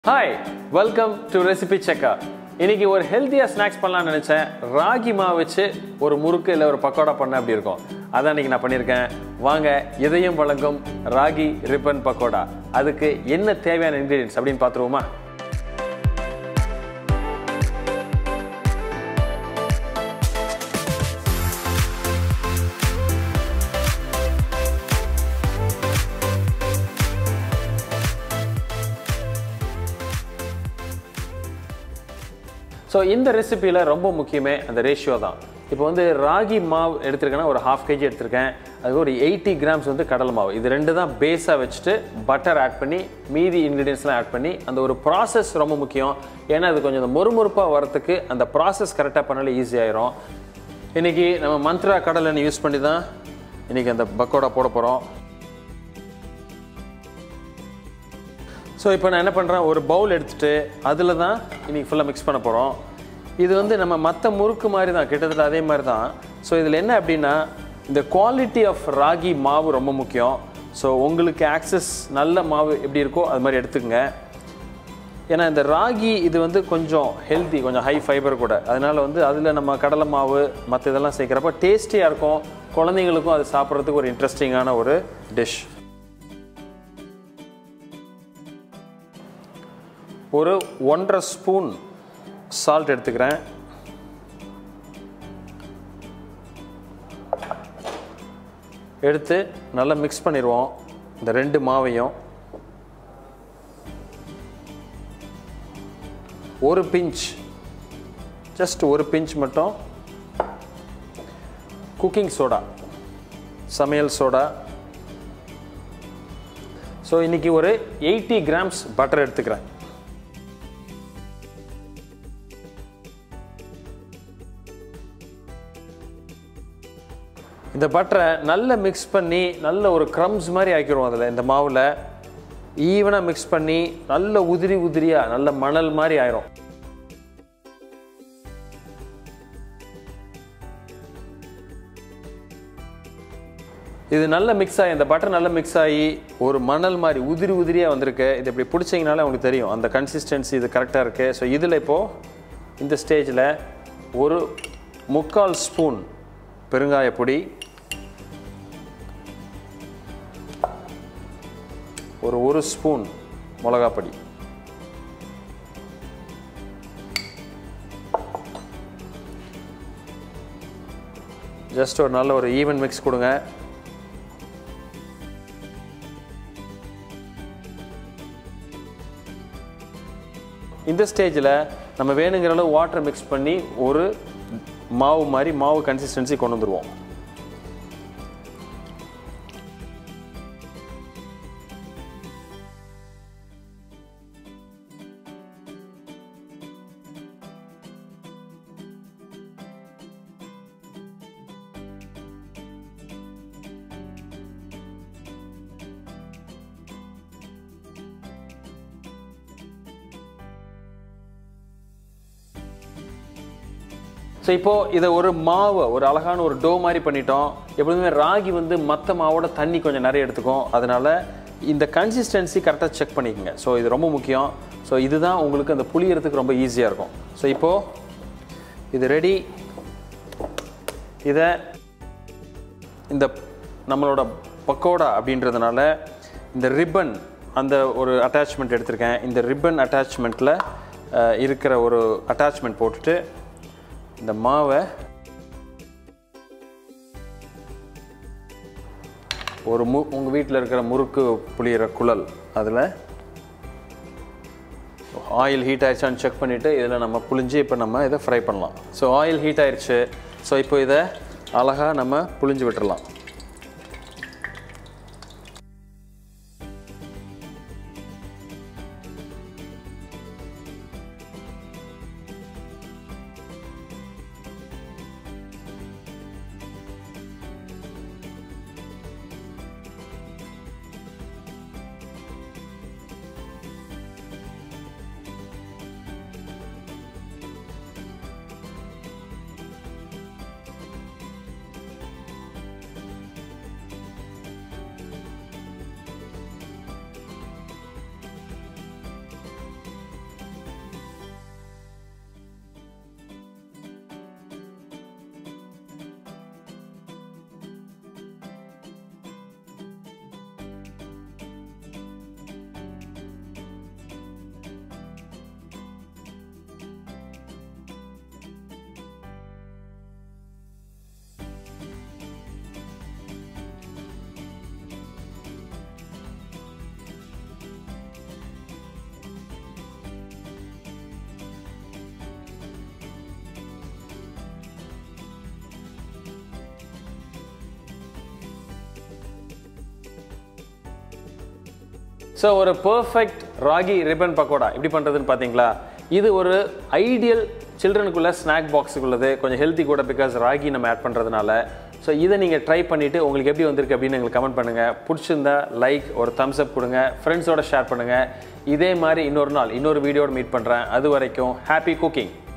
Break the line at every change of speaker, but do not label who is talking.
hi welcome to recipe செக்கா இன்னைக்கு ஒரு ஹெல்த்தியாக ஸ்நாக்ஸ் பண்ணலாம்னு நினச்சேன் ராகி மாவு வச்சு ஒரு முறுக்கு இல்லை ஒரு பக்கோடா பண்ண அப்படி இருக்கும் அதான் இன்னைக்கு நான் பண்ணியிருக்கேன் வாங்க இதையும் வழங்கும் ராகி ரிப்பன் பக்கோடா அதுக்கு என்ன தேவையான இன்க்ரீடியன்ஸ் அப்படின்னு பார்த்துருவோமா ஸோ இந்த ரெசிபியில் ரொம்ப முக்கியமே அந்த ரேஷியோ தான் இப்போ வந்து ராகி மாவு எடுத்திருக்கேன்னா ஒரு ஹாஃப் கேஜி எடுத்திருக்கேன் அது ஒரு எயிட்டி கிராம்ஸ் வந்து கடலை மாவு இது ரெண்டு தான் பேஸாக வச்சுட்டு பட்டர் ஆட் பண்ணி மீதி இன்க்ரீடியன்ஸ்லாம் ஆட் பண்ணி அந்த ஒரு ப்ராசஸ் ரொம்ப முக்கியம் ஏன்னா அது கொஞ்சம் இந்த மொறுமொறுப்பாக வரத்துக்கு அந்த ப்ராசஸ் கரெக்டாக பண்ணாலே ஈஸி ஆயிரும் இன்றைக்கி நம்ம மந்த்ரா கடலை யூஸ் பண்ணி தான் இன்றைக்கி அந்த பக்கோடா போட போகிறோம் ஸோ இப்போ நான் என்ன பண்ணுறேன் ஒரு பவுல் எடுத்துகிட்டு அதில் தான் இன்றைக்கி ஃபுல்லாக மிக்ஸ் பண்ண போகிறோம் இது வந்து நம்ம மற்ற முறுக்கு மாதிரி தான் கிட்டத்தட்ட அதே மாதிரி தான் ஸோ இதில் என்ன அப்படின்னா இந்த குவாலிட்டி ஆஃப் ராகி மாவு ரொம்ப முக்கியம் ஸோ உங்களுக்கு ஆக்சஸ் நல்ல மாவு எப்படி இருக்கோ அது மாதிரி எடுத்துக்கங்க ஏன்னா இந்த ராகி இது வந்து கொஞ்சம் ஹெல்த்தி கொஞ்சம் ஹை ஃபைபர் கூட அதனால் வந்து அதில் நம்ம கடலை மாவு மற்ற இதெல்லாம் சேர்க்குறப்ப டேஸ்டியாக இருக்கும் குழந்தைங்களுக்கும் அது சாப்பிட்றதுக்கு ஒரு இன்ட்ரெஸ்டிங்கான ஒரு டிஷ் ஒரு ஒன்றரை ஸ்பூன் சால்ட் எடுத்துக்கிறேன் எடுத்து நல்லா மிக்ஸ் பண்ணிடுவோம் இந்த ரெண்டு மாவையும் ஒரு பிஞ்ச் ஜஸ்ட் ஒரு பிஞ்ச் மட்டும் குக்கிங் சோடா சமையல் சோடா ஸோ இன்றைக்கி ஒரு எயிட்டி கிராம்ஸ் பட்டர் எடுத்துக்கிறேன் இந்த பட்டரை நல்லா மிக்ஸ் பண்ணி நல்ல ஒரு க்ரம்ஸ் மாதிரி ஆக்கிடுவோம் அதில் இந்த மாவில் ஈவனாக மிக்ஸ் பண்ணி நல்ல உதிரி உதிரியாக நல்ல மணல் மாதிரி ஆயிரும் இது நல்ல மிக்ஸ் ஆகி இந்த பட்டர் நல்லா மிக்ஸ் ஆகி ஒரு மணல் மாதிரி உதிரி உதிரியாக வந்திருக்கு இது இப்படி பிடிச்சிங்கனாலே உங்களுக்கு தெரியும் அந்த கன்சிஸ்டன்சி இது கரெக்டாக இருக்குது ஸோ இதில் இப்போது இந்த ஸ்டேஜில் ஒரு முக்கால் ஸ்பூன் பெருங்காய பொடி ஒரு ஒரு ஸ்பூன் மிளகாப்பொடி ஜஸ்ட் ஒரு நல்ல ஒரு ஈவன் மிக்ஸ் கொடுங்க இந்த ஸ்டேஜில் நம்ம வேணுங்கிற அளவு வாட்டர் மிக்ஸ் பண்ணி ஒரு மாவு மாதிரி மாவு கன்சிஸ்டன்சி கொண்டு வந்துடுவோம் ஸோ இப்போது இதை ஒரு மாவை ஒரு அழகான ஒரு டோ மாதிரி பண்ணிட்டோம் எப்பொழுதுமே ராகி வந்து மற்ற மாவோட தண்ணி கொஞ்சம் நிறைய எடுத்துக்கும் அதனால் இந்த கன்சிஸ்டன்சி கரெக்டாக செக் பண்ணிக்கோங்க ஸோ இது ரொம்ப முக்கியம் ஸோ இதுதான் உங்களுக்கு அந்த புளியறதுக்கு ரொம்ப ஈஸியாக இருக்கும் ஸோ இப்போது இது ரெடி இதை இந்த நம்மளோட பக்கோடா அப்படின்றதுனால இந்த ரிப்பன் அந்த ஒரு அட்டாச்மெண்ட் எடுத்திருக்கேன் இந்த ரிப்பன் அட்டாச்மெண்ட்டில் இருக்கிற ஒரு அட்டாச்மெண்ட் போட்டுட்டு இந்த மாவை ஒரு மு உங்கள் வீட்டில் இருக்கிற முறுக்கு புளியிற குழல் அதில் ஆயில் ஹீட் ஆயிடுச்சான்னு செக் பண்ணிவிட்டு இதில் நம்ம புளிஞ்சு இப்போ நம்ம இதை ஃப்ரை பண்ணலாம் ஸோ ஆயில் ஹீட் ஆயிடுச்சு ஸோ இப்போ இதை அழகாக நம்ம புளிஞ்சு விட்டுறலாம் ஸோ ஒரு பர்ஃபெக்ட் ராகி ரிப்பன் பக்கோடா எப்படி பண்ணுறதுன்னு பார்த்தீங்களா இது ஒரு ஐடியல் சில்ட்ரனுக்குள்ள ஸ்நாக் பாக்ஸுக்குள்ளது கொஞ்சம் ஹெல்த்தி கூட பிகாஸ் ராகி நம்ம ஆட் பண்ணுறதுனால ஸோ இதை நீங்கள் ட்ரை பண்ணிவிட்டு உங்களுக்கு எப்படி வந்திருக்கு அப்படின்னு எங்களுக்கு கமெண்ட் பண்ணுங்கள் பிடிச்சிருந்தா லைக் ஒரு தம்ஸ் அப் கொடுங்க ஃப்ரெண்ட்ஸோட ஷேர் பண்ணுங்கள் இதே மாதிரி இன்னொரு நாள் இன்னொரு வீடியோட மீட் பண்ணுறேன் அது வரைக்கும் ஹாப்பி குக்கிங்